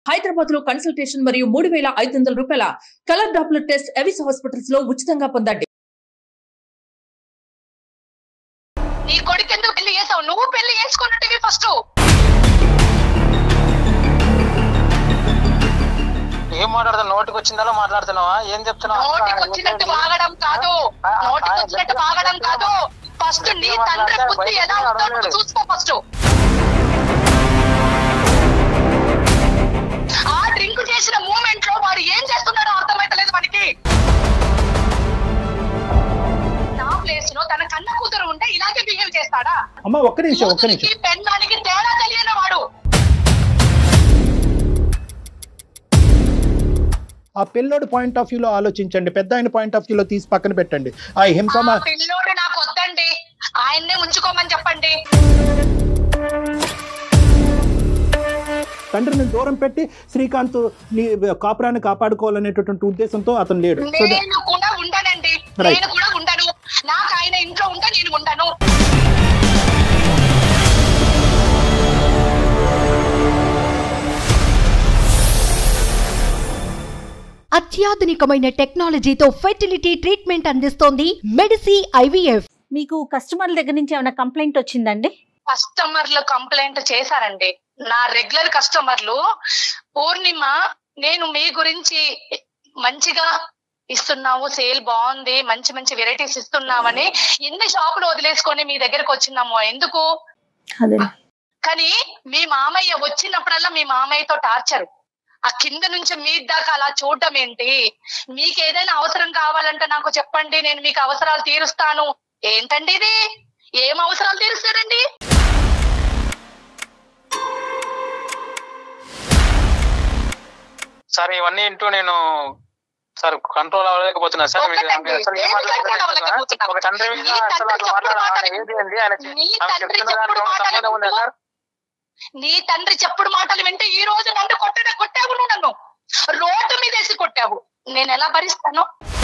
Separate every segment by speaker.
Speaker 1: హైదరాబాద్ లో కన్సల్టేషన్ మరియు మూడు వేల ఐదు వందల రూపాయల colour doppler test Avis hospitals లో ఉచితంగా పొందండి
Speaker 2: నీ కొడుకు ఎందుకు పెళ్లి చేసావు నువ్వు పెళ్లి చేసుకున్నట్టువి ఫస్ట్
Speaker 3: ఏం మాట్లాడుతున్నావు నోటికి వచ్చిందలో మాట్లాడుతున్నావా ఏం చెప్తున్నావు
Speaker 2: నోటికి వచ్చినట్టు వాగడం కాదు నోటికి వచ్చినట్టు వాగడం కాదు ఫస్ట్ నీ తండ్రి బుద్ధి ఎలా ఉందో నువ్వు చూసుకో ఫస్ట్ ఆ డ్రింక్ చేసిన మూమెంట్ లో వాడు ఏం చేస్తున్నాడో అర్థమైతలేదు మనకి నా ప్లేస్ లో తన కన్న కూతురు ఉంటే ఇలాగే బిహేవ్ చేస్తాడా
Speaker 4: అమ్మ ఒక్క నిమిషం ఒక్క నిమిషం
Speaker 2: కూతురికి పెన్నానికి తేడా తెలియని వాడు
Speaker 4: ఆ పిల్లోడి పాయింట్ ఆఫ్ వ్యూలో ఆలోచించండి పెద్ద ఆయన పాయింట్ ఆఫ్ వ్యూలో తీసి పక్కన పెట్టండి ఆ హింస
Speaker 2: ఆ
Speaker 4: మా-
Speaker 2: పిల్లోడు నాకు వద్దండి ఆయన్నే ఉంచుకోమని చెప్పండి
Speaker 4: తండ్రిని దూరం పెట్టి శ్రీకాంత్ నీ కాపురాన్ని కాపాడుకోవాలనేటటువంటి ఉద్దేశంతో అతను లేడు సో ద-
Speaker 2: నేను కూడా ఉండనండి
Speaker 4: Right.
Speaker 2: నేను కూడా ఉండను నాకు ఆయన ఇంట్లో ఉంటే నేను ఉండను
Speaker 5: అత్యాధునికమైన టెక్నాలజీతో ఫెర్టిలిటీ ట్రీట్మెంట్ అందిస్తోంది మెడిసి ఐవీఎఫ్
Speaker 6: మీకు కస్టమర్ల దగ్గర నుంచి ఏమైనా కంప్లైంట్ వచ్చిందండి
Speaker 2: కస్టమర్లు కంప్లైంట్ చేశారండి నా రెగ్యులర్ కస్టమర్లు పూర్ణిమ నేను మీ గురించి మంచిగా ఇస్తున్నావు సేల్ బాగుంది మంచి మంచి వెరైటీస్ ఇస్తున్నామని ఎన్ని షాపులు వదిలేసుకొని మీ దగ్గరకు వచ్చినాము ఎందుకు
Speaker 6: అదే
Speaker 2: కానీ మీ మామయ్య వచ్చినప్పుడల్లా మీ మామయ్యతో టార్చర్ ఆ కింద నుంచి మీ దాకా అలా చూడడం ఏంటి మీకు ఏదైనా అవసరం కావాలంటే నాకు చెప్పండి నేను మీకు అవసరాలు తీరుస్తాను ఏంటండి ఇది ఏం అవసరాలు తీరుస్తాడండి
Speaker 3: సార్ ఇవన్నీ ఇంటూ నేను సార్ కంట్రోల్ అవ్వలేకపోతున్నా సార్ మీరు
Speaker 2: ఒక్కటండి.
Speaker 3: అసలు ఏం
Speaker 2: ఏం control
Speaker 3: మాట్లాడుతున్నారు
Speaker 2: అవ్వలేకపోతున్నావు?
Speaker 3: ఒక తండ్రి మీద
Speaker 2: నీ
Speaker 3: అసలు
Speaker 2: తండ్రి
Speaker 3: అట్లా
Speaker 2: చెప్పుడు
Speaker 3: మాట్లాడాలి
Speaker 2: మాటలు
Speaker 3: ఏంటి ఏంటి ఆయన
Speaker 2: నీ
Speaker 3: ఆమె
Speaker 2: తండ్రి
Speaker 3: చెప్తున్న దానికి
Speaker 2: చెప్పుడు
Speaker 3: ఏమైనా
Speaker 2: మాటలు
Speaker 3: సంబంధం ఉందా సార్
Speaker 2: నీ తండ్రి చెప్పుడు మాటలు వింటే ఈ రోజు నన్ను కొట్టడ కొట్టావు నువ్వు నన్ను రోడ్డు మీద వేసి కొట్టావు నేను ఎలా భరిస్తాను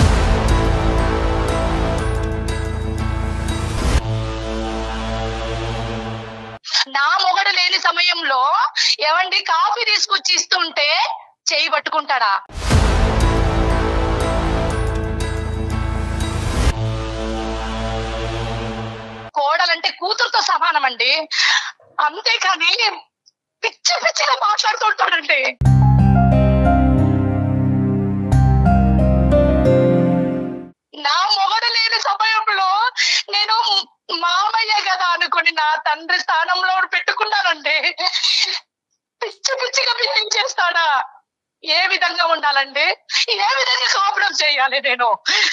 Speaker 2: నా మొగడు లేని సమయంలో ఏమండి కాఫీ తీసుకొచ్చి ఇస్తుంటే చేయి పట్టుకుంటాడా కోడలంటే కూతురుతో సమానం అండి అంతేకాని పిచ్చి పిచ్చిగా మాట్లాడుతుంటాడండి నా మొగడు లేని సమయంలో నేను మామయ్య కదా అనుకుని నా తండ్రి స్థానంలో పెట్టుకున్నానండి పిచ్చి పిచ్చిగా బిల్లింగ్ చేస్తాడా ఏ విధంగా ఉండాలండి ఏ విధంగా కాపురం చేయాలి నేను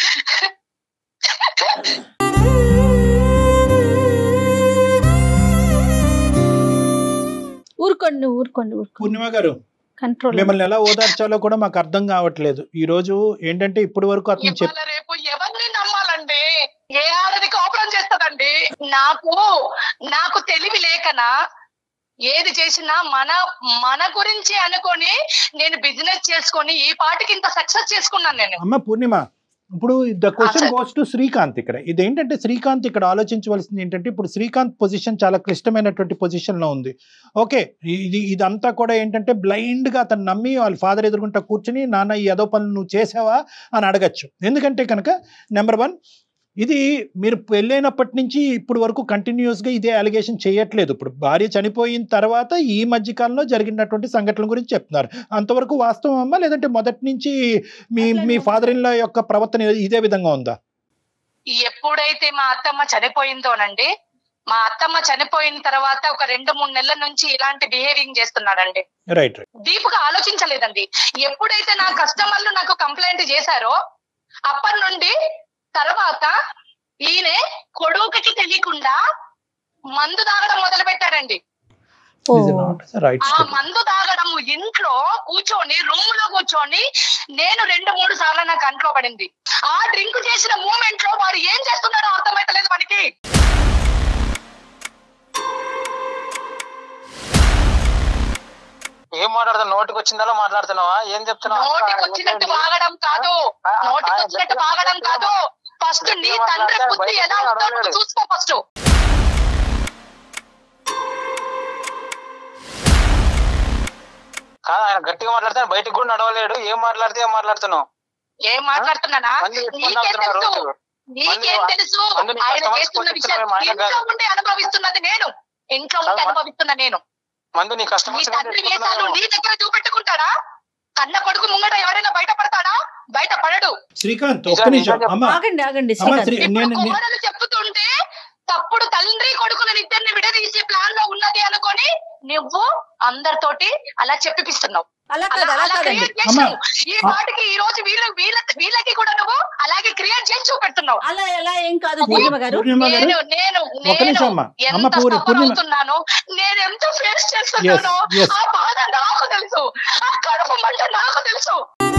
Speaker 6: ఊరుకోండి ఊరుకోండి ఊరుకోండి
Speaker 4: పూర్ణిమ గారు
Speaker 6: కంట్రోల్
Speaker 4: మిమ్మల్ని ఎలా ఓదార్చాలో కూడా మాకు అర్థం కావట్లేదు ఈ రోజు ఏంటంటే ఇప్పటి వరకు అతను చెప్
Speaker 2: ఇవాళ రేపు ఎవరిని నమ్మాలండి ఏ ఆడది కాపురం చేస్తదండి నాకు నాకు తెలివి లేకనా ఏది చేసినా మన మన గురించి అనుకొని నేను బిజినెస్ చేసుకొని ఈ పాటికి ఇంత సక్సెస్ చేసుకున్నాను నేను
Speaker 4: అమ్మ పూర్ణిమ ఇప్పుడు the question
Speaker 2: sir.
Speaker 4: Goes to Srikanth ఇక్కడ ఇదేంటంటే శ్రీకాంత్ ఇక్కడ ఆలోచించవలసింది ఏంటంటే ఇప్పుడు శ్రీకాంత్ పొజిషన్ చాలా క్లిష్టమైనటువంటి పొజిషన్ లో ఉంది ఓకే ఇది ఇదంతా కూడా ఏంటంటే బ్లైండ్ గా అతను నమ్మి వాళ్ళ ఫాదర్ ఎదుర్కొంటా కూర్చుని నాన్న ఈ ఏదో పనులు నువ్వు చేసావా అని అడగచ్చు ఎందుకంటే కనుక నెంబర్ వన్ ఇది మీరు పెళ్ళైనప్పటి నుంచి ఇప్పుడు వరకు కంటిన్యూస్ గా ఇదే అలిగేషన్ చేయట్లేదు ఇప్పుడు భార్య చనిపోయిన తర్వాత ఈ మధ్య కాలంలో జరిగినటువంటి సంఘటనల గురించి చెప్తున్నారు అంతవరకు వాస్తవం అమ్మా లేదంటే మొదటి నుంచి మీ మీ ఫాదర్ ఇన్ లా యొక్క ప్రవర్తన ఇదే విధంగా ఉందా
Speaker 2: ఎప్పుడైతే మా అత్తమ్మ చనిపోయిందోనండి మా అత్తమ్మ చనిపోయిన తర్వాత ఒక రెండు మూడు నెలల నుంచి ఇలాంటి బిహేవింగ్ చేస్తున్నాడండి
Speaker 4: రైట్ రైట్
Speaker 2: డీప్ గా ఆలోచించలేదండి ఎప్పుడైతే నా కస్టమర్లు నాకు కంప్లైంట్ చేశారో అప్పటి నుండి తర్వాత ఈయనే కొడుకుకి తెలియకుండా మందు తాగడం మొదలు పెట్టాడండి
Speaker 6: ఓ
Speaker 4: రైట్
Speaker 2: ఆ మందు తాగడం ఇంట్లో కూర్చొని రూమ్ లో కూర్చొని నేను రెండు మూడు సార్లు నాకు కంట్లో పడింది ఆ డ్రింక్ చేసిన మూమెంట్ లో వాడు ఏం చేస్తున్నాడో అర్థమైతలేదు మనకి
Speaker 3: ఏం మాట్లాడుతున్నావు నోటికి వచ్చిందలో మాట్లాడుతున్నావా ఏం చెప్తున్నావు
Speaker 2: నోటికి వచ్చినట్టు వాగడం కాదు నోటికి వచ్చినట్టు వాగడం కాదు ఫస్ట్ నీ తండ్రి బుద్ధి ఎలా ఉందో నువ్వు చూసుకో ఫస్ట్
Speaker 3: కాదు ఆయన గట్టిగా మాట్లాడితే బయటకు కూడా నడవలేడు ఏం మాట్లాడితే ఏం మాట్లాడుతున్నావు
Speaker 2: ఏం మాట్లాడుతున్నానా
Speaker 3: మంది పెట్టుకొని
Speaker 2: నీకేం
Speaker 3: తాగుతున్నారు
Speaker 2: తెలుసు
Speaker 3: రోజు.
Speaker 2: నీకేం
Speaker 3: మంది-
Speaker 2: తెలుసు
Speaker 3: మంది నీ
Speaker 2: ఆయన
Speaker 3: కస్టమర్స్
Speaker 2: చేస్తున్న
Speaker 3: కొట్టించడమే
Speaker 2: విషయం
Speaker 3: మా ఆయన
Speaker 2: ఇంట్లో
Speaker 3: కాదు.
Speaker 2: ఉండి అనుభవిస్తున్నది నేను ఇంట్లో ఉండి
Speaker 3: కాదు,
Speaker 2: అనుభవిస్తున్న నేను
Speaker 3: మందు నీ
Speaker 2: నీ
Speaker 3: కస్టమర్స్
Speaker 2: తండ్రి వేసాలు నీ దగ్గర చూపెట్టుకుంటాడా కన్న కొడుకు ముంగట ఎవరైనా బయటపడతాడా బయట పడడు
Speaker 4: శ్రీకాంత్ ఒక్క
Speaker 3: నిజం,
Speaker 4: నిమిషం
Speaker 3: నిజం
Speaker 4: అమ్మా
Speaker 6: ఆగండి ఆగండి
Speaker 4: అమ్మా
Speaker 6: శ్రీకాంత్
Speaker 4: శ్రీ
Speaker 2: ఇప్పుడు
Speaker 4: నేను నేను-
Speaker 2: కోడలు చెప్తుంటే తప్పుడు తండ్రి కొడుకులను ఇద్దరిని విడదీసే ప్లాన్ లో ఉన్నది అనుకొని నువ్వు అందరితోటి అలా చెప్పిపిస్తున్నావు
Speaker 6: అలా
Speaker 2: అలా
Speaker 6: కాదు అలా
Speaker 2: అలా
Speaker 6: కాదండి
Speaker 2: క్రియేట్ చేసావు ఈ పాటికి ఈ రోజు వీళ్ళ వీళ్ళ వీళ్ళకి కూడా నువ్వు అలాగే క్రియేట్ చేసి చూపెడుతున్నావు
Speaker 6: అలా ఎలా ఏం కాదు పూర్ణిమ గారు
Speaker 4: పూర్ణిమ గారు
Speaker 2: నేను నేను
Speaker 4: ఒక్క
Speaker 2: నేను
Speaker 4: నిమిషం అమ్మా అమ్మ
Speaker 2: ఎంత
Speaker 4: పూర్ణి
Speaker 2: సఫర్
Speaker 4: పూర్ణిమ
Speaker 2: అవుతున్నాను నేను ఎంత ఫేస్ చేస్తున్నానో
Speaker 4: yes.
Speaker 2: ఆ బాధ నాకు తెలుసు ఆ కడుపు మంట నాకు తెలుసు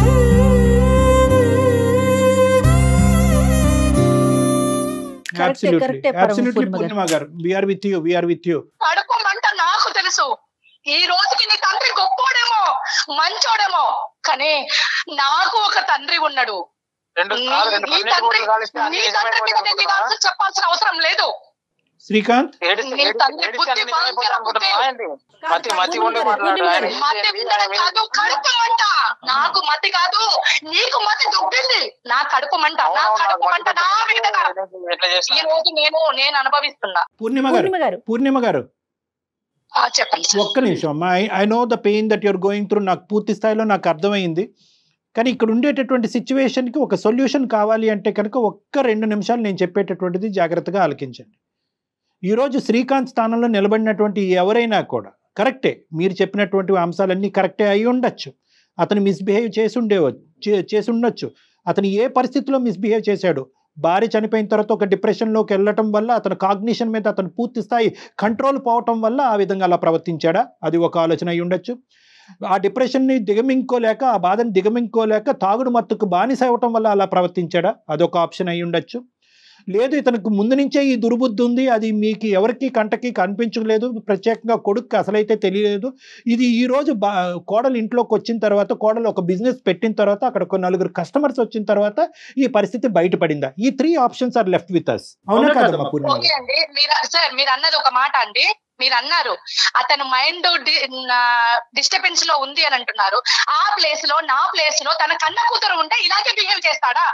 Speaker 6: కరెక్టే, కరెక్టే, పరమ
Speaker 4: అబ్సల్యూట్లీ
Speaker 6: పూర్ణిమ గారు.
Speaker 4: పూర్ణిమ గారు we're with you we're with you
Speaker 2: కడుపు మంట నాకు తెలుసు ఈ రోజుకి నీ తండ్రి గొప్పోడేమో మంచోడేమో కానీ నాకు ఒక తండ్రి ఉన్నాడు
Speaker 3: రెండు
Speaker 2: నీ
Speaker 3: కాదు, రెండు
Speaker 2: నీ
Speaker 3: కన్నీటి
Speaker 2: తండ్రి
Speaker 3: బొట్లు కాలిస్తే అన్ని
Speaker 2: నీ తండ్రి మీద నేను నీకు
Speaker 3: నిజమైపోతాయి
Speaker 2: ఆన్సర్ చెప్పాల్సిన అవసరం లేదు
Speaker 4: శ్రీకాంత్
Speaker 3: ఏడిస్తే-
Speaker 2: నీ
Speaker 3: ఏడిస్తే-
Speaker 2: తండ్రి
Speaker 3: ఏడిస్తే
Speaker 2: బుద్ధి
Speaker 3: అన్ని నిజమైపోతాయి
Speaker 2: భయంకర
Speaker 3: అనుకుంటున్నావా ఏంటి?
Speaker 6: కాదు,
Speaker 3: మతి
Speaker 6: కాదు,
Speaker 3: మతి ఉండి
Speaker 6: పూర్ణిమ గారు,
Speaker 3: మాట్లాడు ఆయన
Speaker 6: పూర్ణిమ
Speaker 2: మతి ఉండడం కాదు కడుపు మంట నాకు మతి కాదు నీకు మతి దుబ్బింది నా కడుపు మంట నా కడుపు మంట నా వేదన
Speaker 3: ఎట్లా
Speaker 2: ఈ
Speaker 3: చేసిన
Speaker 2: రోజు నేను నేను అనుభవిస్తున్నా
Speaker 4: పూర్ణిమ గారు
Speaker 6: పూర్ణిమ గారు
Speaker 4: పూర్ణిమ గారు
Speaker 2: ఆ, చెప్పండి సార్.
Speaker 4: ఒక్క నిమిషం అమ్మా I know the pain that you're going through నాకు పూర్తి స్థాయిలో నాకు అర్థమైంది కానీ ఇక్కడ ఉండేటటువంటి సిచ్యువేషన్కి ఒక సొల్యూషన్ కావాలి అంటే కనుక ఒక్క రెండు నిమిషాలు నేను చెప్పేటటువంటిది జాగ్రత్తగా ఆలకించండి ఈరోజు శ్రీకాంత్ స్థానంలో నిలబడినటువంటి ఎవరైనా కూడా కరెక్టే మీరు చెప్పినటువంటి అంశాలన్నీ కరెక్టే అయి ఉండొచ్చు అతను మిస్బిహేవ్ చేసి ఉండేవచ్చు చేసి ఉండొచ్చు అతను ఏ పరిస్థితిలో మిస్బిహేవ్ చేశాడు భార్య చనిపోయిన తర్వాత ఒక డిప్రెషన్లోకి వెళ్ళటం వల్ల అతను కాగ్నిషన్ మీద అతను పూర్తి స్థాయి కంట్రోల్ పోవటం వల్ల ఆ విధంగా అలా ప్రవర్తించాడా అది ఒక ఆలోచన అయి ఉండొచ్చు ఆ డిప్రెషన్ని దిగమింకోలేక ఆ బాధను దిగమింకోలేక తాగుడు మత్తుకు బానిస అవ్వటం వల్ల అలా ప్రవర్తించాడా అదొక ఆప్షన్ అయి ఉండొచ్చు లేదు ఇతనికి ముందు నుంచే ఈ దుర్బుద్ధి ఉంది అది మీకు ఎవరికి కంటకి కనిపించలేదు ప్రత్యేకంగా కొడుకు అసలైతే తెలియలేదు ఇది ఈ రోజు బా కోడలు ఇంట్లోకి వచ్చిన తర్వాత కోడలు ఒక బిజినెస్ పెట్టిన తర్వాత అక్కడ ఒక నలుగురు కస్టమర్స్ వచ్చిన తర్వాత ఈ పరిస్థితి బయటపడిందా ఈ three options are left with us అవునా కాదమ్మా పూర్ణిమ
Speaker 2: ఓకే అండి మీరు సార్ మీరు అన్నది ఒక మాట అండి మీరు అన్నారు అతను మైండ్ డిస్టర్బెన్స్ లో ఉంది అని అంటున్నారు ఆ ప్లేస్ లో నా ప్లేస్ లో తన కన్న కూతురు ఉంటే ఇలాగే బిహేవ్ చేస్తాడా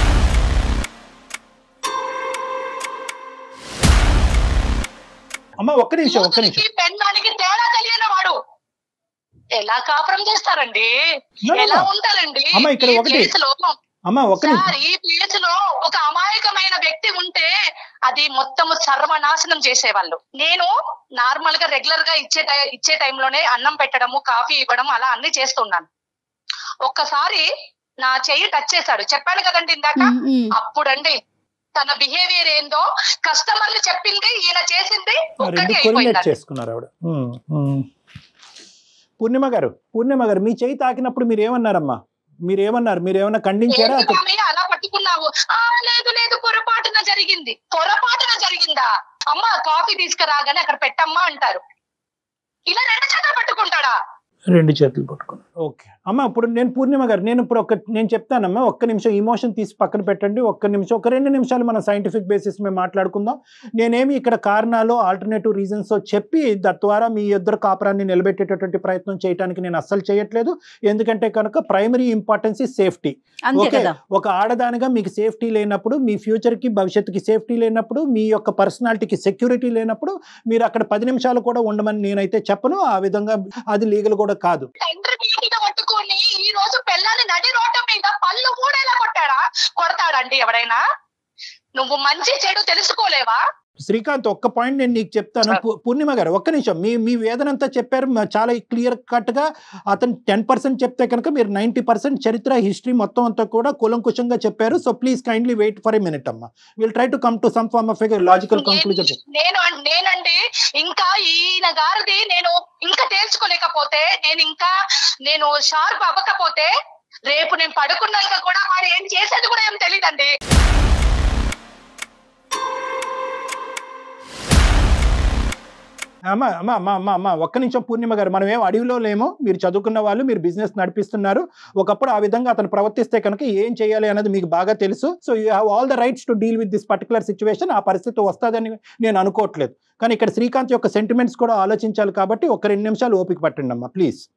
Speaker 4: అమ్మ ఒక్క నిమిషం ఒక్క నిమిషం
Speaker 2: కూతురికి పెన్నానికి తేడా తెలియని వాడు ఎలా కాపురం చేస్తారండి
Speaker 4: No, no,
Speaker 2: ఎలా
Speaker 4: no.
Speaker 2: ఉంటారండి
Speaker 4: అమ్మ, ఇక్కడ
Speaker 2: ఈ
Speaker 4: ఒకటి.
Speaker 2: ప్లేస్ లో
Speaker 4: అమ్మ ఒక్క నిమిషం
Speaker 2: సార్ ఈ ప్లేస్ లో ఒక అమాయకమైన వ్యక్తి ఉంటే అది మొత్తము సర్వనాశనం చేసేవాళ్ళు నేను నార్మల్ గా రెగ్యులర్ గా ఇచ్చే టై- ఇచ్చే టైంలోనే అన్నం పెట్టడము కాఫీ ఇవ్వడం అలా అన్ని చేస్తున్నాను ఒక్కసారి నా చెయ్యి టచ్ చేశాడు చెప్పాను కదండి ఇందాక
Speaker 6: ఉమ్, ఉమ్.
Speaker 2: అప్పుడండి తన బిహేవియర్ ఏందో కస్టమర్లు చెప్పింది ఈయన చేసింది
Speaker 4: ఆ
Speaker 2: ఒక్కటి
Speaker 4: రెండు కొరిలేట్
Speaker 2: అయిపోయింది
Speaker 4: చేసుకున్నారు ఆవిడ ఉమ్, ఉమ్. పూర్ణిమ గారు పూర్ణిమ గారు మీ చేయి తాకినప్పుడు మీరు ఏమన్నారమ్మా మీరు ఏమన్నారు మీరు ఏమన్నా ఖండించారా
Speaker 2: ఏంటి మామయ్య అలా పట్టుకున్నావు ఆ లేదు లేదు పొరపాటున జరిగింది పొరపాటున జరిగిందా అమ్మ కాఫీ తీసుకురాగానే అక్కడ పెట్టమ్మా అంటారు ఇలా రెండు చేతులు పట్టుకుంటాడా
Speaker 4: రెండు చేతులు పట్టుకున్నారు ఓకే అమ్మ ఇప్పుడు నేను పూర్ణిమ గారు నేను ఇప్పుడు ఒక నేను చెప్తానమ్మా ఒక్క నిమిషం ఇమోషన్ తీసి పక్కన పెట్టండి ఒక్క నిమిషం ఒక రెండు నిమిషాలు మనం సైంటిఫిక్ బేసిస్ మీద మాట్లాడుకుందాం నేనేమి ఇక్కడ కారణాలు ఆల్టర్నేటివ్ రీజన్స్ చెప్పి తద్వారా మీ ఇద్దరు కాపురాన్ని నిలబెట్టేటటువంటి ప్రయత్నం చేయడానికి నేను అస్సలు చేయట్లేదు ఎందుకంటే కనుక ప్రైమరీ ఇంపార్టెన్స్ ఈ సేఫ్టీ
Speaker 6: అంతే
Speaker 4: ఓకే
Speaker 6: కదా
Speaker 4: ఒక ఆడదానిగా మీకు సేఫ్టీ లేనప్పుడు మీ ఫ్యూచర్కి భవిష్యత్తుకి సేఫ్టీ లేనప్పుడు మీ యొక్క పర్సనాలిటీకి సెక్యూరిటీ లేనప్పుడు మీరు అక్కడ పది నిమిషాలు కూడా ఉండమని నేనైతే చెప్పను ఆ విధంగా అది లీగల్ కూడా కాదు
Speaker 2: తండ్రి నీటిగా పట్టుకొని ఈ రోజు పిల్లని నడి రోడ్డు మీద పళ్ళు ఊడేలా కొట్టాడా కొడతాడండి ఎవడైనా నువ్వు మంచి చెడు తెలుసుకోలేవా
Speaker 4: శ్రీకాంత్ ఒక్క పాయింట్ నేను నీకు చెప్తాను
Speaker 3: సార్.
Speaker 4: పు- పూర్ణిమ గారు ఒక్క నిమిషం మీ మీ వేదన అంతా చెప్పారు మ- చాలా క్లియర్ కట్ గా అతను టెన్ పర్సెంట్ చెప్తే కనుక మీరు నైన్టీ పర్సెంట్ చరిత్ర హిస్టరీ మొత్తం అంతా కూడా కూలంకుషంగా చెప్పారు so please kindly wait for a minute అమ్మా will try to come to some form of logical conclusion
Speaker 2: నేను అన్- నేనండి ఇంకా ఈయన గారిది నేను ఇంకా తేల్చుకోలేకపోతే నేను ఇంకా నేను షార్ప్ అవ్వకపోతే రేపు నేను పడుకున్నాక కూడా వాడు ఏం చేసేది కూడా ఏం తెలియదండి
Speaker 4: అమ్మా అమ్మా అమ్మా అమ్మా అమ్మా ఒక్క నిమిషం పూర్ణిమ గారు మనం ఏం అడవిలో లేమో మీరు చదువుకున్న వాళ్ళు మీరు బిజినెస్ నడిపిస్తున్నారు ఒకప్పుడు ఆ విధంగా అతను ప్రవర్తిస్తే కనుక ఏం చేయాలి అనేది మీకు బాగా తెలుసు so you have all the rights to deal with this particular situation ఆ పరిస్థితి వస్తుందని నేను అనుకోవట్లేదు కానీ ఇక్కడ శ్రీకాంత్ యొక్క సెంటిమెంట్స్ కూడా ఆలోచించాలి కాబట్టి ఒక రెండు నిమిషాలు ఓపిక పట్టండి అమ్మా ప్లీజ్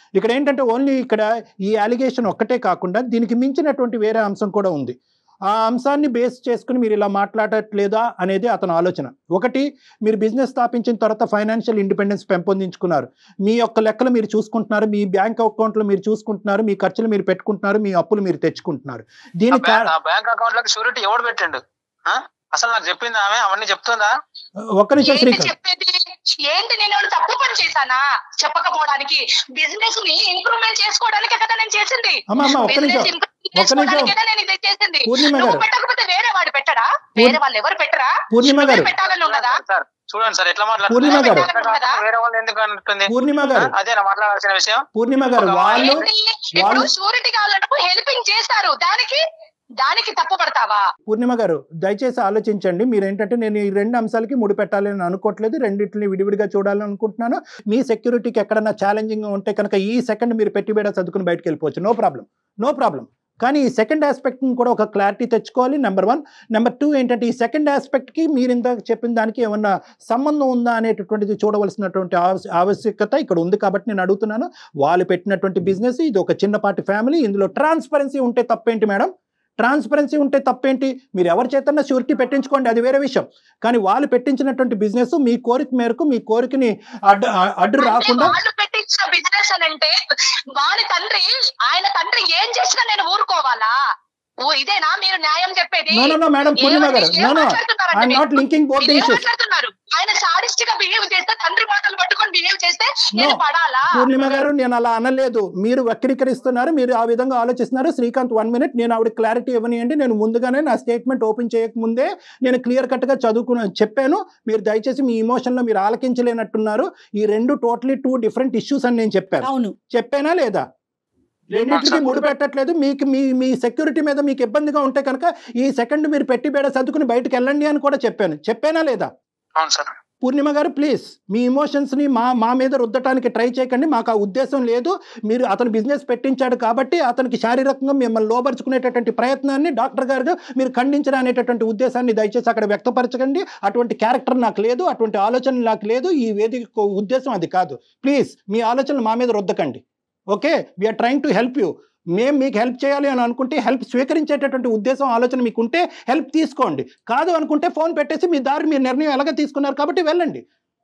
Speaker 4: ఇక్కడ ఏంటంటే ఓన్లీ ఇక్కడ ఈ అలిగేషన్ ఒక్కటే కాకుండా దీనికి మించినటువంటి వేరే అంశం కూడా ఉంది ఆ అంశాన్ని బేస్ చేసుకుని మీరు ఇలా మాట్లాడట్లేదా అనేది అతని ఆలోచన ఒకటి మీరు బిజినెస్ స్థాపించిన తర్వాత ఫైనాన్షియల్ ఇండిపెండెన్స్ పెంపొందించుకున్నారు మీ యొక్క లెక్కలు మీరు చూసుకుంటున్నారు మీ బ్యాంక్ అకౌంట్లో మీరు చూసుకుంటున్నారు మీ ఖర్చులు మీరు పెట్టుకుంటున్నారు మీ అప్పులు మీరు తెచ్చుకుంటున్నారు దీని కా-
Speaker 3: ఆ బ్యాంక్ అకౌంట్ లోకి షూరిటీ ఎవడు పెట్టిండు ఆ? అసలు నాకు చెప్పింది ఆమె అవన్నీ చెప్తుందా
Speaker 4: ఒక్క నిమిషం
Speaker 2: ఏంటి
Speaker 4: శ్రీకాంత్
Speaker 2: చెప్పేది ఏంటి నేను ఏమైనా తప్పు పని చేశానా చెప్పకపోవడానికి బిజినెస్ ని ఇంప్రూవ్మెంట్ చేసుకోవడానికే కదా నేను చేసింది
Speaker 4: అమ్మ అమ్మ ఒక్క నిమిషం
Speaker 2: బిజినెస్ ఇంప్రూవ్
Speaker 4: ఒక్క నిమిషం.
Speaker 2: చేసుకోవడానికేనా నేను ఇది చేసింది
Speaker 4: పూర్ణిమ
Speaker 2: నువ్వు
Speaker 4: గారు
Speaker 2: పెట్టకపోతే వేరే వాడు పెట్టడా వేరే వాళ్ళు ఎవరు పెట్టరా
Speaker 4: పూర్ణిమ
Speaker 2: నువ్వే
Speaker 4: గారు
Speaker 2: పెట్టాలని ఉన్నదా
Speaker 3: సార్ చూడండి సార్ ఎట్లా
Speaker 4: పూర్ణిమ గారు.
Speaker 3: మాట్లాడుతున్నారు వేరే వాళ్ళు ఎందుకు అంటుంది
Speaker 4: పూర్ణిమ గారు
Speaker 3: అదేనా మాట్లాడాల్సిన విషయం
Speaker 4: పూర్ణిమ గారు వాళ్ళు
Speaker 2: ఏంటి? ఇప్పుడు
Speaker 4: వాళ్ళు-
Speaker 2: షూరిటీ కావాలన్నప్పుడు హెల్పింగ్ చేస్తారు దానికి దానికి తప్పు పడతావా
Speaker 4: పూర్ణిమ గారు దయచేసి ఆలోచించండి మీరు ఏంటంటే నేను ఈ రెండు అంశాలకి ముడి పెట్టాలని అనుకోవట్లేదు రెండింటిని విడివిడిగా చూడాలని అనుకుంటున్నాను మీ సెక్యూరిటీకి ఎక్కడన్నా ఛాలెంజింగ్ ఉంటే కనుక ఈ సెకండ్ మీరు పెట్టిబేడ చదువుకుని బయటకు వెళ్ళిపోవచ్చు నో ప్రాబ్లం నో ప్రాబ్లం కానీ ఈ సెకండ్ ఆస్పెక్ట్ని కూడా ఒక క్లారిటీ తెచ్చుకోవాలి నెంబర్ వన్ నెంబర్ టూ ఏంటంటే ఈ సెకండ్ ఆస్పెక్ట్కి మీరు ఇందాక చెప్పిన దానికి ఏమన్నా సంబంధం ఉందా అనేటటువంటిది చూడవలసినటువంటి ఆవశ్య- ఆవశ్యకత ఇక్కడ ఉంది కాబట్టి నేను అడుగుతున్నాను వాళ్ళు పెట్టినటువంటి బిజినెస్ ఇది ఒక చిన్నపాటి ఫ్యామిలీ ఇందులో ట్రాన్స్పరెన్సీ ఉంటే తప్పేంటి మేడం ట్రాన్స్పరెన్సీ ఉంటే తప్పేంటి మీరు ఎవరి చేతన్నా షూరిటీ పెట్టించుకోండి అది వేరే విషయం కానీ వాళ్ళు పెట్టించినటువంటి బిజినెస్ మీ కోరిక మేరకు మీ కోరికని అడ్డు అడ్డు
Speaker 2: అంటే
Speaker 4: రాకుండా
Speaker 2: వాళ్ళు పెట్టించిన బిజినెస్ అని అంటే వాని తండ్రి ఆయన తండ్రి ఏం చేసినా నేను ఊరుకోవాలా ఓ ఇదేనా మీరు న్యాయం చెప్పేది
Speaker 4: no no no madam Purnima
Speaker 2: ఏమండి?
Speaker 4: గారు
Speaker 2: ఏం
Speaker 4: నో నో
Speaker 2: మాట్లాడుతున్నారండి
Speaker 4: ఐఎమ్
Speaker 2: మీరు?
Speaker 4: నాట్ లింకింగ్ బోత్ ది
Speaker 2: మీరు ఏం
Speaker 4: ఇష్యూస్
Speaker 2: మాట్లాడుతున్నారు ఆయన సాడిస్ట్ గా బిహేవ్ చేస్తే తండ్రి మాటలు పట్టుకొని బిహేవ్ చేస్తే నేను
Speaker 4: No.
Speaker 2: పడాలా
Speaker 4: పూర్ణిమ గారు నేను అలా అనలేదు మీరు వక్రీకరిస్తున్నారు మీరు ఆ విధంగా ఆలోచిస్తున్నారు శ్రీకాంత్ వన్ మినిట్ నేను ఆవిడ క్లారిటీ ఇవ్వనియండి నేను ముందుగానే నా స్టేట్మెంట్ ఓపెన్ చేయకముందే నేను క్లియర్ కట్గా చదువుకున్న చెప్పాను మీరు దయచేసి మీ ఇమోషన్లో మీరు ఆలకించలేనట్టున్నారు ఈ రెండు టోటలీ టూ డిఫరెంట్ ఇష్యూస్ అని నేను చెప్పాను
Speaker 6: అవును
Speaker 4: చెప్పానా లేదా రెండింటికి ముడి పెట్టట్లేదు మీకు మీ మీ సెక్యూరిటీ మీద మీకు ఇబ్బందిగా ఉంటే కనుక ఈ సెకండ్ మీరు పెట్టి బేడ సర్దుకుని బయటకు వెళ్ళండి అని కూడా చెప్పాను చెప్పానా లేదా
Speaker 3: అవును సార్
Speaker 4: పూర్ణిమ గారు ప్లీజ్ మీ ఎమోషన్స్ని మా మా మీద రుద్దటానికి ట్రై చేయకండి మాకు ఆ ఉద్దేశం లేదు మీరు అతను బిజినెస్ పెట్టించాడు కాబట్టి అతనికి శారీరకంగా మిమ్మల్ని లోపరుచుకునేటటువంటి ప్రయత్నాన్ని డాక్టర్ గారు మీరు ఖండించడం అనేటటువంటి ఉద్దేశాన్ని దయచేసి అక్కడ వ్యక్తపరచకండి అటువంటి క్యారెక్టర్ నాకు లేదు అటువంటి ఆలోచన నాకు లేదు ఈ వేదిక ఉద్దేశం అది కాదు ప్లీజ్ మీ ఆలోచనలు మా మీద రుద్దకండి okay we're trying to help you మేము మీకు హెల్ప్ చేయాలి అని అనుకుంటే హెల్ప్ స్వీకరించేటటువంటి ఉద్దేశం ఆలోచన మీకు ఉంటే హెల్ప్ తీసుకోండి కాదు అనుకుంటే ఫోన్ పెట్టేసి మీ దారి మీ నిర్ణయం ఎలాగ తీసుకున్నారు కాబట్టి వెళ్ళండి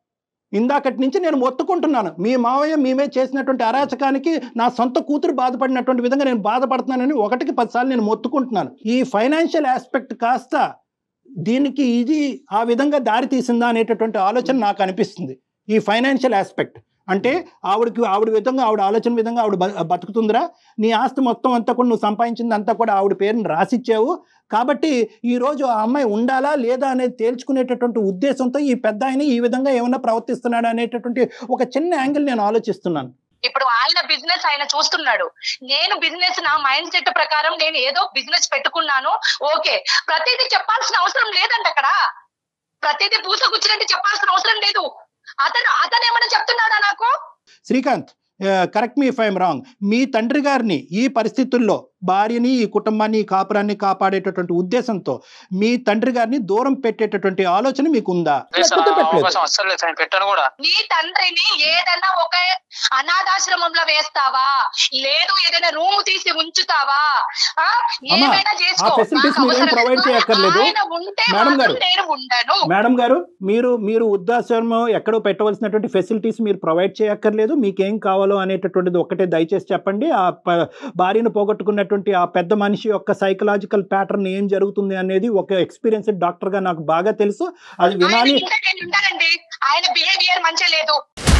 Speaker 4: ఇందాకటి నుంచి నేను మొత్తుకుంటున్నాను మీ మావయ్య మేమే చేసినటువంటి అరాచకానికి నా సొంత కూతురు బాధపడినటువంటి విధంగా నేను బాధపడుతున్నానని ఒకటికి పదిసార్లు నేను మొత్తుకుంటున్నాను ఈ ఫైనాన్షియల్ ఆస్పెక్ట్ కాస్త దీనికి ఇది ఆ విధంగా దారి తీసిందా అనేటటువంటి ఆలోచన నాకు అనిపిస్తుంది ఈ ఫైనాన్షియల్ ఆస్పెక్ట్ అంటే ఆవిడకి ఆవిడ విధంగా ఆవిడ ఆలోచన విధంగా ఆవిడ బ- బతుకుతుందిరా నీ ఆస్తి మొత్తం అంతా కూడా నువ్వు సంపాదించింది అంతా కూడా ఆవిడ పేరుని రాసిచ్చావు కాబట్టి ఈ రోజు ఆ అమ్మాయి ఉండాలా లేదా అనేది తేల్చుకునేటటువంటి ఉద్దేశంతో ఈ పెద్ద ఆయన ఈ విధంగా ఏమన్నా ప్రవర్తిస్తున్నాడు అనేటటువంటి ఒక చిన్న యాంగిల్ నేను ఆలోచిస్తున్నాను
Speaker 2: ఇప్పుడు ఆయన బిజినెస్ ఆయన చూస్తున్నాడు నేను బిజినెస్ నా మైండ్ సెట్ ప్రకారం నేను ఏదో బిజినెస్ పెట్టుకున్నాను ఓకే ప్రతిదీ చెప్పాల్సిన అవసరం లేదండి అక్కడ ప్రతిదీ పూసగుచ్చినట్టు చెప్పాల్సిన అవసరం లేదు అతను అతను ఏమైనా చెప్తున్నాడా నాకు
Speaker 4: Srikanth correct me if I'm wrong మీ తండ్రి గారిని ఈ పరిస్థితుల్లో భార్యని ఈ కుటుంబాన్ని ఈ కాపురాన్ని కాపాడేటటువంటి ఉద్దేశంతో మీ తండ్రి గారిని దూరం పెట్టేటటువంటి ఆలోచన మీకు ఉందా
Speaker 3: లేదు సార్,
Speaker 4: లేకపోతే
Speaker 3: ఆ
Speaker 4: పెట్టలేదు
Speaker 3: అవకాశం అస్సలు లేదు సార్ నేను పెట్టాను కూడా
Speaker 2: నీ తండ్రిని ఏదైనా ఒక అనాథాశ్రమంలో వేస్తావా లేదు ఏదైనా రూమ్ తీసి ఉంచుతావా ఆ?
Speaker 4: అమ్మా,
Speaker 2: ఏమైనా చేసుకో
Speaker 4: ఆ facilities
Speaker 2: నాకు
Speaker 4: మీరేం
Speaker 2: అవసరం
Speaker 4: provide
Speaker 2: లేదు.
Speaker 4: చేయక్కర్లేదు.
Speaker 2: ఆయన ఉంటే
Speaker 4: మేడం
Speaker 2: మాత్రం
Speaker 4: గారు.
Speaker 2: నేను ఉండను
Speaker 4: మేడం గారు మీరు మీరు వృద్ధాశ్రమం ఎక్కడో పెట్టవలసినటువంటి ఫెసిలిటీస్ మీరు ప్రొవైడ్ చేయక్కర్లేదు మీకేం కావాలో అనేటటువంటిది ఒకటే దయచేసి చెప్పండి ఆ ప- భార్యను పోగొట్టుకున్నటువంటి ఆ పెద్ద మనిషి యొక్క సైకలాజికల్ ప్యాటర్న్ ఏం జరుగుతుంది అనేది ఒక ఎక్స్పీరియన్స్డ్ డాక్టర్గా నాకు బాగా తెలుసు అది
Speaker 2: ఆయన
Speaker 4: వినాలి
Speaker 2: ఉంటే నేను ఉంటానండి ఆయన బిహేవియర్ మంచిగా లేదు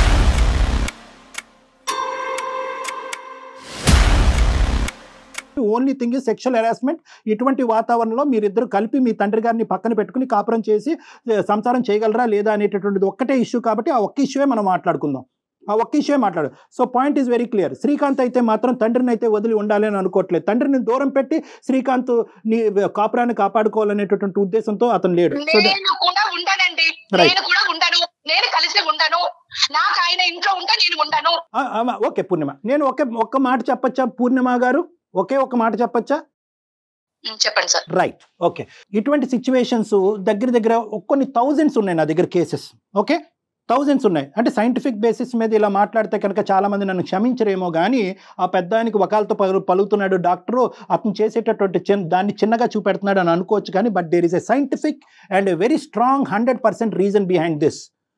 Speaker 4: only thing is sexual harassment ఇటువంటి వాతావరణంలో మీరిద్దరు కలిపి మీ తండ్రి గారిని పక్కన పెట్టుకుని కాపురం చేసి ఏ, సంసారం చేయగలరా లేదా అనేటటువంటిది ఒక్కటే ఇష్యూ కాబట్టి ఆ ఒక్క ఇష్యూయే మనం మాట్లాడుకుందాం ఆ ఒక్క ఇష్యూ మాట్లాడు so point is very clear Srikanth అయితే మాత్రం తండ్రిని అయితే వదిలి ఉండాలి అని అనుకోవట్లేదు తండ్రిని దూరం పెట్టి శ్రీకాంత్ నీ కాపురాన్ని కాపాడుకోవాలనేటటువంటి ఉద్దేశంతో అతను లేడు సో ద-
Speaker 2: నేను కూడా ఉండనండి
Speaker 4: Right.
Speaker 2: నేను కూడా ఉండను నేను కలిసి ఉండను నాకు ఆయన ఇంట్లో ఉంటే నేను ఉండను
Speaker 4: ఆ, ఆ, ఓకే పూర్ణిమ నేను ఒకే ఒక్క మాట చెప్పచ్చా పూర్ణిమ గారు ఒకే ఒక మాట చెప్పచ్చా
Speaker 2: ఉం, చెప్పండి సార్
Speaker 4: రైట్ ఓకే ఇటువంటి సిచ్యువేషన్స్ దగ్గర దగ్గర కొన్ని థౌజండ్స్ ఉన్నాయి నా దగ్గర కేసెస్ ఓకే థౌజండ్స్ ఉన్నాయి అంటే సైంటిఫిక్ బేసిస్ మీద ఇలా మాట్లాడితే కనుక చాలామంది నన్ను క్షమించరేమో కానీ ఆ పెద్ద ఆయనకి వకాలతో పలు పలుకుతున్నాడు డాక్టరు అతను చేసేటటువంటి చిన్న దాన్ని చిన్నగా చూపెడుతున్నాడు అని అనుకోవచ్చు కానీ but there is a scientific and a very strong hundred percent reason behind this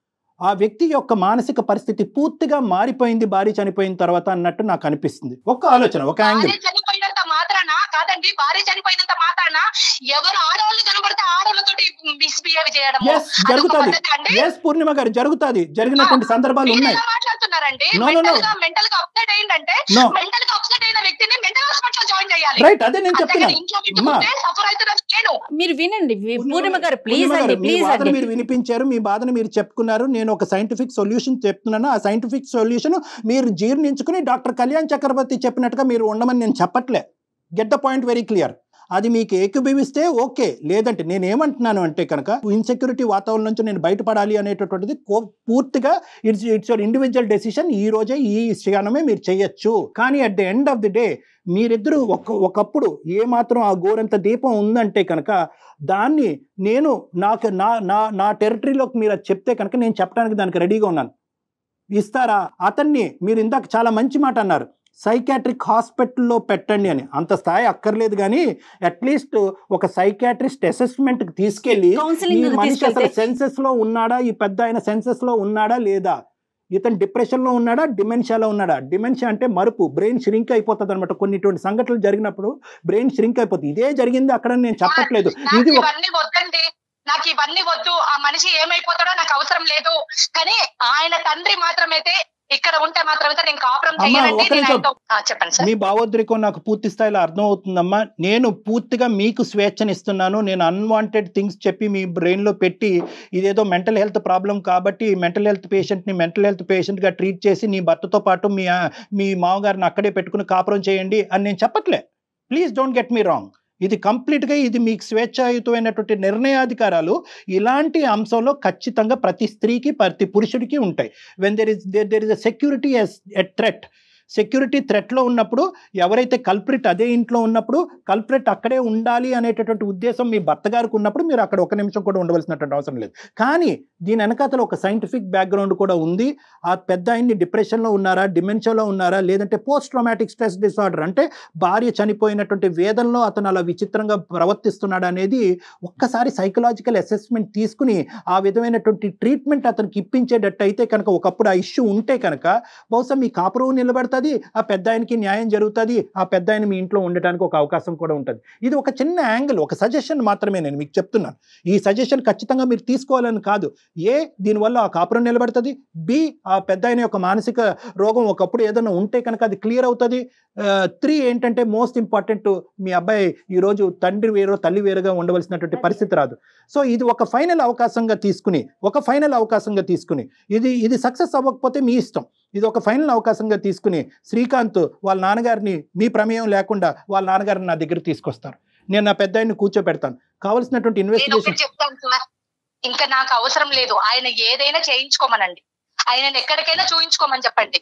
Speaker 4: ఆ వ్యక్తి యొక్క మానసిక పరిస్థితి పూర్తిగా మారిపోయింది భార్య చనిపోయిన తర్వాత అన్నట్టు నాకు అనిపిస్తుంది ఒక ఆలోచన ఒక యాంగిల్
Speaker 2: భార్య చనిపోయినంత మాత్రాన కాదండి భార్య చనిపోయినంత మాత్రాన ఎవరు ఆడవాళ్ళు కనబడితే ఆడవాళ్ళతోటి మిస్బిహేవ్ చేయడం
Speaker 4: ఎస్ జరుగుతుంది ఎస్ పూర్ణిమ గారు జరుగుతుంది జరిగినటువంటి సందర్భాలు ఉన్నాయి
Speaker 2: మాట్లాడుతున్నారండి
Speaker 4: No, no, no.
Speaker 2: మెంటల్ గా మెంటల్ గా అప్సెట్ అయిందంటే
Speaker 4: నో
Speaker 2: మెంటల్ గా అప్సెట్ అయిన వ్యక్తిని మెంటల్ హాస్పిటల్ జాయిన్ చేయాలి
Speaker 4: రైట్ అదే నేను
Speaker 2: అంతేగాని
Speaker 4: చెప్తున్నాను
Speaker 2: ఇంట్లో
Speaker 4: అమ్మా.
Speaker 2: పెట్టుకుంటే సఫర్ అవుతున్నది నేను
Speaker 6: మీరు వినండి వి- పూర్ణిమ గారు ప్లీజ్
Speaker 4: పూర్ణిమ
Speaker 6: అండి
Speaker 4: గారు, మీ
Speaker 6: ప్లీజ్
Speaker 4: బాధను
Speaker 6: అండి
Speaker 4: మీరు వినిపించారు మీ బాధను మీరు చెప్పుకున్నారు నేను ఒక సైంటిఫిక్ సొల్యూషన్ చెప్తున్నాను ఆ సైంటిఫిక్ సొల్యూషన్ మీరు జీర్ణించుకుని డాక్టర్ కళ్యాణ్ చక్రవర్తి చెప్పినట్టుగా మీరు ఉండమని నేను చెప్పట్లే get the point very clear అది మీకు ఏకీభవిస్తే ఓకే లేదంటే నేను ఏమంటున్నాను అంటే కనుక ఇన్సెక్యూరిటీ వాతావరణం నుంచి నేను బయటపడాలి అనేటటువంటిది కో- పూర్తిగా it's it's your individual decision ఈ రోజే ఈ క్షణమే మీరు చేయొచ్చు కానీ at the end of the day మీరిద్దరూ ఒక ఒకప్పుడు ఏ మాత్రం ఆ గోరంత దీపం ఉందంటే కనుక దాన్ని నేను నాకు నా నా నా టెరిటరీలోకి మీరు అది చెప్తే కనుక నేను చెప్పడానికి దానికి రెడీగా ఉన్నాను ఇస్తారా అతన్ని మీరు ఇందాక చాలా మంచి మాట అన్నారు సైకాట్రిక్ హాస్పిటల్లో పెట్టండి అని అంత స్థాయి అక్కర్లేదు కానీ అట్లీస్ట్ ఒక సైకాట్రిస్ట్ అసెస్మెంట్కి తీసుకెళ్ళి ఈ
Speaker 6: కౌన్సిలింగ్
Speaker 4: మనిషి అసలు
Speaker 6: తీసుకెళ్తే
Speaker 4: సెన్సెస్ లో ఉన్నాడా ఈ పెద్ద ఆయన సెన్సెస్ లో ఉన్నాడా లేదా ఇతను డిప్రెషన్ లో ఉన్నాడా డిమెన్షియాలో ఉన్నాడా డిమెన్షియా అంటే మరుపు బ్రెయిన్ షిరింక్ అయిపోతుంది అనమాట కొన్ని ఇటువంటి సంఘటనలు జరిగినప్పుడు బ్రెయిన్ షిరింక్ అయిపోతుంది ఇదే జరిగింది అక్కడ నేను చెప్పట్లేదు
Speaker 2: నాకు
Speaker 4: ఇది ఒక
Speaker 2: ఇవన్నీ వద్దండి నాకు ఇవన్నీ వద్దు ఆ మనిషి ఏమైపోతాడో నాకు అవసరం లేదు కానీ ఆయన తండ్రి మాత్రమైతే ఇక్కడ ఉంటే మాత్రమైతే నేను కాపురం
Speaker 4: అమ్మా,
Speaker 2: చెయ్యనండి
Speaker 4: ఒక్క
Speaker 2: నేను
Speaker 4: నిమిషం.
Speaker 2: ఆయనతో- ఆ, చెప్పండి సార్
Speaker 4: మీ భావోద్రేకం నాకు పూర్తి స్థాయిలో అర్థమవుతుందమ్మా నేను పూర్తిగా మీకు స్వేచ్ఛనిస్తున్నాను నేను అన్వాంటెడ్ థింగ్స్ చెప్పి మీ బ్రెయిన్లో పెట్టి ఇదేదో మెంటల్ హెల్త్ ప్రాబ్లం కాబట్టి మెంటల్ హెల్త్ పేషెంట్ని మెంటల్ హెల్త్ పేషెంట్గా ట్రీట్ చేసి నీ భర్తతో పాటు మీ ఆ- మీ మామగారిని అక్కడే పెట్టుకుని కాపురం చేయండి అని నేను చెప్పట్లే please don't get me wrong ఇది కంప్లీట్గా ఇది మీకు స్వేచ్ఛాయుతమైనటువంటి నిర్ణయాధికారాలు ఇలాంటి అంశంలో ఖచ్చితంగా ప్రతి స్త్రీకి ప్రతి పురుషుడికి ఉంటాయి when there is there is a security is a threat security థ్రెట్లో ఉన్నప్పుడు ఎవరైతే కల్ప్రిట్ అదే ఇంట్లో ఉన్నప్పుడు కల్ప్రిట్ అక్కడే ఉండాలి అనేటటువంటి ఉద్దేశం మీ భర్త గారికి ఉన్నప్పుడు మీరు అక్కడ ఒక నిమిషం కూడా ఉండవలసినటువంటి అవసరం లేదు కానీ దీని వెనకాతల ఒక సైంటిఫిక్ బ్యాక్గ్రౌండ్ కూడా ఉంది ఆ పెద్ద ఆయన్ని డిప్రెషన్లో ఉన్నారా డిమెన్షియాలో ఉన్నారా లేదంటే పోస్ట్ ట్రామాటిక్ స్ట్రెస్ డిసార్డర్ అంటే భార్య చనిపోయినటువంటి వేదనలో అతను అలా విచిత్రంగా ప్రవర్తిస్తున్నాడు అనేది ఒక్కసారి సైకలాజికల్ అసెస్మెంట్ తీసుకుని ఆ విధమైనటువంటి ట్రీట్మెంట్ అతనికి ఇప్పించేటట్టు అయితే కనుక ఒకప్పుడు ఆ ఇష్యూ ఉంటే కనుక బహుశా మీ కాపురం నిలబడుతుంది ఆ పెద్ద ఆయనకి న్యాయం జరుగుతుంది ఆ పెద్ద ఆయన మీ ఇంట్లో ఉండటానికి ఒక అవకాశం కూడా ఉంటుంది ఇది ఒక చిన్న యాంగిల్ ఒక సజెషన్ మాత్రమే నేను మీకు చెప్తున్నాను ఈ సజెషన్ ఖచ్చితంగా మీరు తీసుకోవాలని కాదు ఏ దీనివల్ల ఆ కాపురం నిలబడుతుంది బి ఆ పెద్ద ఆయన యొక్క మానసిక రోగం ఒకప్పుడు ఏదైనా ఉంటే కనుక అది క్లియర్ అవుతుంది త్రీ ఏంటంటే మోస్ట్ ఇంపార్టెంట్ మీ అబ్బాయి ఈరోజు తండ్రి వేరు తల్లి వేరుగా ఉండవలసినటువంటి పరిస్థితి రాదు సో ఇది ఒక ఫైనల్ అవకాశంగా తీసుకుని ఒక ఫైనల్ అవకాశంగా తీసుకుని ఇది ఇది సక్సెస్ అవ్వకపోతే మీ ఇష్టం ఇది ఒక ఫైనల్ అవకాశంగా తీసుకుని శ్రీకాంత్ వాళ్ళ నాన్నగారిని మీ ప్రమేయం లేకుండా వాళ్ళ నాన్నగారిని నా దగ్గర తీసుకొస్తారు నేను నా పెద్ద ఆయన్ని కూర్చోబెడతాను కావలసినటువంటి
Speaker 2: నేను
Speaker 4: ఇన్వెస్టిగేషన్
Speaker 2: ఒకటి చెప్తాను సార్ ఇంకా నాకు అవసరం లేదు ఆయన ఏదైనా చేయించుకోమనండి ఆయనని ఎక్కడికైనా చూయించుకోమని చెప్పండి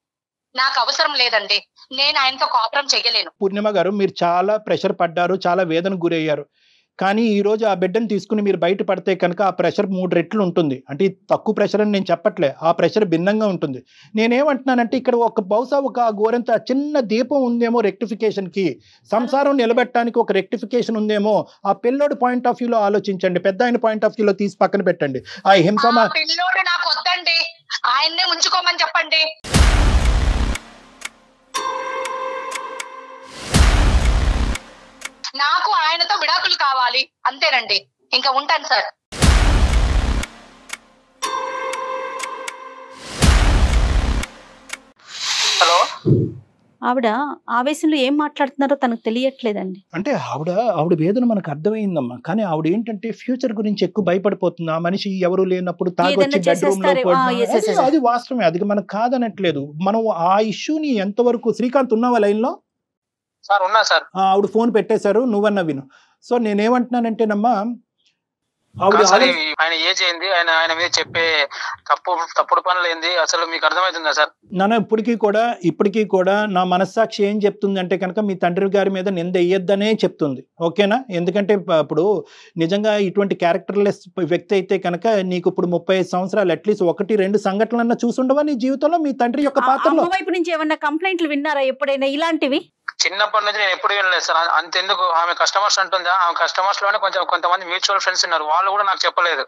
Speaker 2: నాకు అవసరం లేదండి నేను ఆయనతో కాపురం చెయ్యలేను
Speaker 4: పూర్ణిమ గారు మీరు చాలా ప్రెషర్ పడ్డారు చాలా వేదనకు గురయ్యారు కానీ ఈ రోజు ఆ బిడ్డను తీసుకుని మీరు బయట పడితే కనుక ఆ ప్రెషర్ మూడు రెట్లు ఉంటుంది అంటే ఇది తక్కువ ప్రెషర్ అని నేను చెప్పట్లే ఆ ప్రెషర్ భిన్నంగా ఉంటుంది నేనేమంటున్నానంటే ఇక్కడ ఒక బహుశా ఒక గోరంత చిన్న దీపం ఉందేమో rectification కి సంసారం నిలబెట్టడానికి ఒక రెక్టిఫికేషన్ ఉందేమో ఆ పిల్లోడి పాయింట్ ఆఫ్ వ్యూలో ఆలోచించండి పెద్ద ఆయన పాయింట్ ఆఫ్ వ్యూలో తీసి పక్కన పెట్టండి ఆ హింస
Speaker 2: ఆ
Speaker 4: మా-
Speaker 2: పిల్లోడు నాకు వద్దండి ఆయన్నే ఉంచుకోమని చెప్పండి నాకు ఆయనతో విడాకులు కావాలి అంతేనండి ఇంకా ఉంటాను సార్
Speaker 3: హలో
Speaker 6: ఆవిడ ఆవేశంలో ఏం మాట్లాడుతున్నారో తనకు తెలియట్లేదండి
Speaker 4: అంటే ఆవిడ ఆవిడ వేదన మనకు అర్థమైందమ్మా కానీ ఆవిడ ఏంటంటే ఫ్యూచర్ గురించి ఎక్కువ భయపడిపోతుంది ఆ మనిషి ఎవరు లేనప్పుడు తాగొచ్చి
Speaker 6: ఏదైనా
Speaker 4: బెడ్రూమ్ లో
Speaker 6: చేసేస్తారే- ఆ,
Speaker 4: పడడం.
Speaker 6: yes, yes, yes.
Speaker 4: అది- అది వాస్తవమే అది మనకు కాదనట్లేదు మనం ఆ ఇష్యూని ఎంతవరకు శ్రీకాంత్ ఉన్నావా లైన్ లో
Speaker 3: సార్ ఉన్నా సార్
Speaker 4: ఆ, ఆవిడ ఫోన్ పెట్టేశారు నువ్వన్న విను సో నేనేమంటున్నానంటేనమ్మా ఆవిడ
Speaker 3: కాదు సార్,
Speaker 4: ఆలోచన-
Speaker 3: ఈ- ఆయన ఏజ్ ఏంది ఆయన ఆయన మీద చెప్పే తప్పు తప్పుడు పనులు ఏంది అసలు మీకు అర్థమవుతుందా సార్
Speaker 4: నాన్న ఇప్పటికీ కూడా ఇప్పటికీ కూడా నా మనస్సాక్షి ఏం చెప్తుంది అంటే కనుక మీ తండ్రి గారి మీద నింద వేయొద్దనే చెప్తుంది ఓకేనా ఎందుకంటే ప- ఇప్పుడు నిజంగా ఇటువంటి క్యారెక్టర్లెస్ వ్యక్తి అయితే కనుక నీకు ఇప్పుడు ముప్పై ఐదు సంవత్సరాలు అట్లీస్ట్ ఒకటి రెండు సంఘటనలన్నా చూసుండవా నీ జీవితంలో మీ తండ్రి యొక్క
Speaker 6: ఆ-
Speaker 4: పాత్రలో
Speaker 6: అమ్మ వైపు నుంచి ఏమన్నా కంప్లైంట్లు విన్నారా ఎప్పుడైనా ఇలాంటివి
Speaker 3: చిన్నప్పటి నుంచి నేను ఎప్పుడు వినలేదు సార్ అ- అంతెందుకు ఆమె కస్టమర్స్ అంటుందా ఆమె కస్టమర్స్ లోనే కొంచెం కొంతమంది మ్యూచువల్ ఫ్రెండ్స్ ఉన్నారు వాళ్ళు కూడా నాకు చెప్పలేదు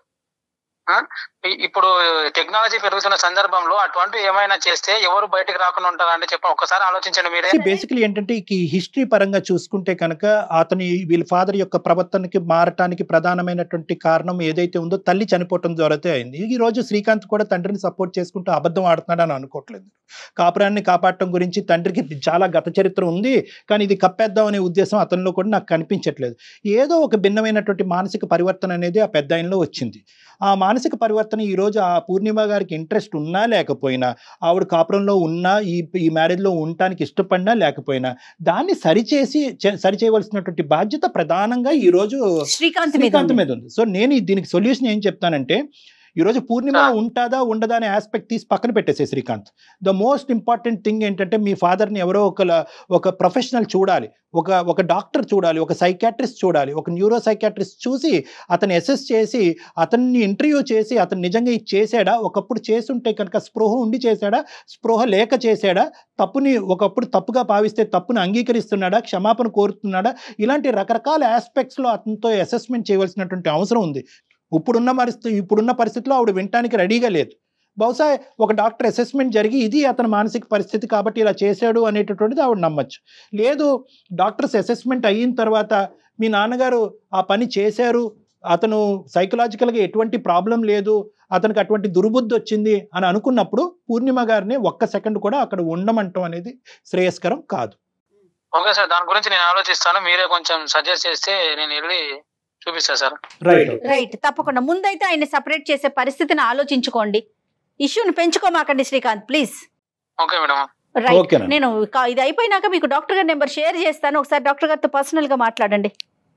Speaker 3: ఆ? ఇ- ఇప్పుడు టెక్నాలజీ పెరుగుతున్న సందర్భంలో అటువంటి ఏమైనా చేస్తే ఎవరు బయటకు రాకుండా ఉంటారా అంటే చెప్ప ఒక్కసారి ఆలోచించండి మీరే
Speaker 4: బేసికలీ ఏంటంటే ఈ హిస్టరీ పరంగా చూసుకుంటే కనుక అతని వీళ్ళ ఫాదర్ యొక్క ప్రవర్తనకి మారటానికి ప్రధానమైనటువంటి కారణం ఏదైతే ఉందో తల్లి చనిపోవటం ద్వారాతే అయింది ఈ రోజు శ్రీకాంత్ కూడా తండ్రిని సపోర్ట్ చేసుకుంటూ అబద్ధం ఆడుతున్నాడని అనుకోవట్లేదు కాపురాన్ని కాపాడటం గురించి తండ్రికి చాలా గత చరిత్ర ఉంది కానీ ఇది కప్పేద్దాం అనే ఉద్దేశం అతనిలో కూడా నాకు కనిపించట్లేదు ఏదో ఒక భిన్నమైనటువంటి మానసిక పరివర్తన అనేది ఆ పెద్ద ఆయనలో వచ్చింది ఆ మానసిక పరివర్తన ఈ రోజు ఆ పూర్ణిమ గారికి ఇంట్రెస్ట్ ఉన్నా లేకపోయినా ఆవిడ కాపురంలో ఉన్నా ఈ ఈ మ్యారేజ్లో ఉండటానికి ఇష్టపడినా లేకపోయినా దాన్ని సరిచేసి చే- సరిచేయవలసినటువంటి బాధ్యత ప్రధానంగా ఈ రోజు
Speaker 6: శ్రీకాంత్ మీద
Speaker 4: శ్రీకాంత్
Speaker 6: ఉంది.
Speaker 4: మీద ఉంది సో నేను ఈ- దీనికి సొల్యూషన్ ఏం చెప్తానంటే ఈరోజు పూర్ణిమ
Speaker 3: ఆ.
Speaker 4: ఉంటుందా ఉండదా అనే ఆస్పెక్ట్ తీసి పక్కన పెట్టేసే Srikanth the most important thing ఏంటంటే మీ ఫాదర్ని ఎవరో ఒక ఒక ప్రొఫెషనల్ చూడాలి ఒక ఒక డాక్టర్ చూడాలి ఒక సైకాట్రిస్ట్ చూడాలి ఒక న్యూరో సైకాట్రిస్ట్ చూసి అతన్ని అసెస్ చేసి అతన్ని ఇంటర్వ్యూ చేసి అతను నిజంగా ఇది చేశాడా ఒకప్పుడు చేసుంటే కనుక స్పృహ ఉండి చేశాడా స్పృహ లేక చేశాడా తప్పుని ఒకప్పుడు తప్పుగా భావిస్తే తప్పుని అంగీకరిస్తున్నాడా క్షమాపణ కోరుతున్నాడా ఇలాంటి రకరకాల ఆస్పెక్ట్స్లో అతనితో అసెస్మెంట్ చేయవలసినటువంటి అవసరం ఉంది ఇప్పుడున్న పరిస్థితి ఇప్పుడున్న పరిస్థితిలో ఆవిడ వినటానికి రెడీగా లేదు బహుశా ఒక డాక్టర్ అసెస్మెంట్ జరిగి ఇది అతని మానసిక పరిస్థితి కాబట్టి ఇలా చేశాడు అనేటటువంటిది ఆవిడ నమ్మచ్చు లేదు డాక్టర్స్ అసెస్మెంట్ అయిన తర్వాత మీ నాన్నగారు ఆ పని చేశారు అతను సైకలాజికల్గా ఎటువంటి ప్రాబ్లం లేదు అతనికి అటువంటి దుర్బుద్ధి వచ్చింది అని అనుకున్నప్పుడు పూర్ణిమ గారిని ఒక్క సెకండ్ కూడా అక్కడ ఉండమంటం అనేది శ్రేయస్కరం కాదు
Speaker 3: ఓకే సార్ దాని గురించి నేను ఆలోచిస్తాను మీరే కొంచెం సజెస్ట్ చేస్తే నేను వెళ్ళి చూపిస్తాను సార్
Speaker 4: రైట్
Speaker 6: రైట్ తప్పకుండా ముందైతే ఆయన సపరేట్ చేసే పరిస్థితిని ఆలోచించుకోండి ఇష్యూని పెంచుకోమాకండి Srikanth please
Speaker 3: okay madam
Speaker 6: right
Speaker 4: ఓకేనండి.
Speaker 6: నేను కా- ఇది అయిపోయినాక మీకు డాక్టర్ గారి నెంబర్ షేర్ చేస్తాను ఒకసారి డాక్టర్ గారితో పర్సనల్ గా మాట్లాడండి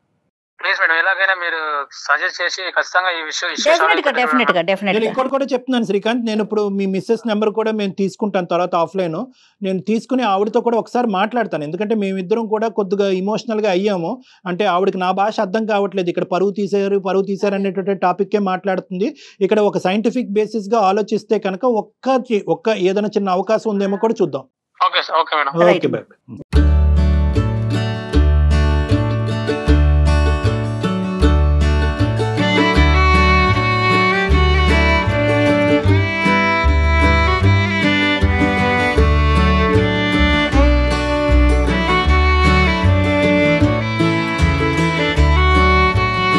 Speaker 3: ప్లీజ్ మేడం ఎలాగైనా మీరు సజెస్ట్ చేసి ఖచ్చితంగా ఈ విషయం issue solve
Speaker 6: డెఫినెట్ గా
Speaker 3: అయిపోతుంది
Speaker 6: డెఫినెట్ గా
Speaker 4: నేను
Speaker 6: డెఫినెట్ గా
Speaker 4: ఇంకోటి కూడా చెప్తున్నాను శ్రీకాంత్ నేను ఇప్పుడు మీ మిస్సెస్ నెంబర్ కూడా మేము తీసుకుంటాను తర్వాత ఆఫ్లైన్ నేను తీసుకుని ఆవిడతో కూడా ఒకసారి మాట్లాడతాను ఎందుకంటే మేమిద్దరం కూడా కొద్దిగా ఇమోషనల్గా అయ్యాము అంటే ఆవిడకి నా భాష అర్థం కావట్లేదు ఇక్కడ పరువు తీసారు పరువు తీసారు అనేటువంటి టాపిక్కే మాట్లాడుతుంది ఇక్కడ ఒక సైంటిఫిక్ బేసిస్గా ఆలోచిస్తే కనుక ఒక్క ఒక్క ఏదైనా చిన్న అవకాశం ఉందేమో కూడా చూద్దాం
Speaker 3: okay sir okay madam
Speaker 6: Right.
Speaker 4: Okay bye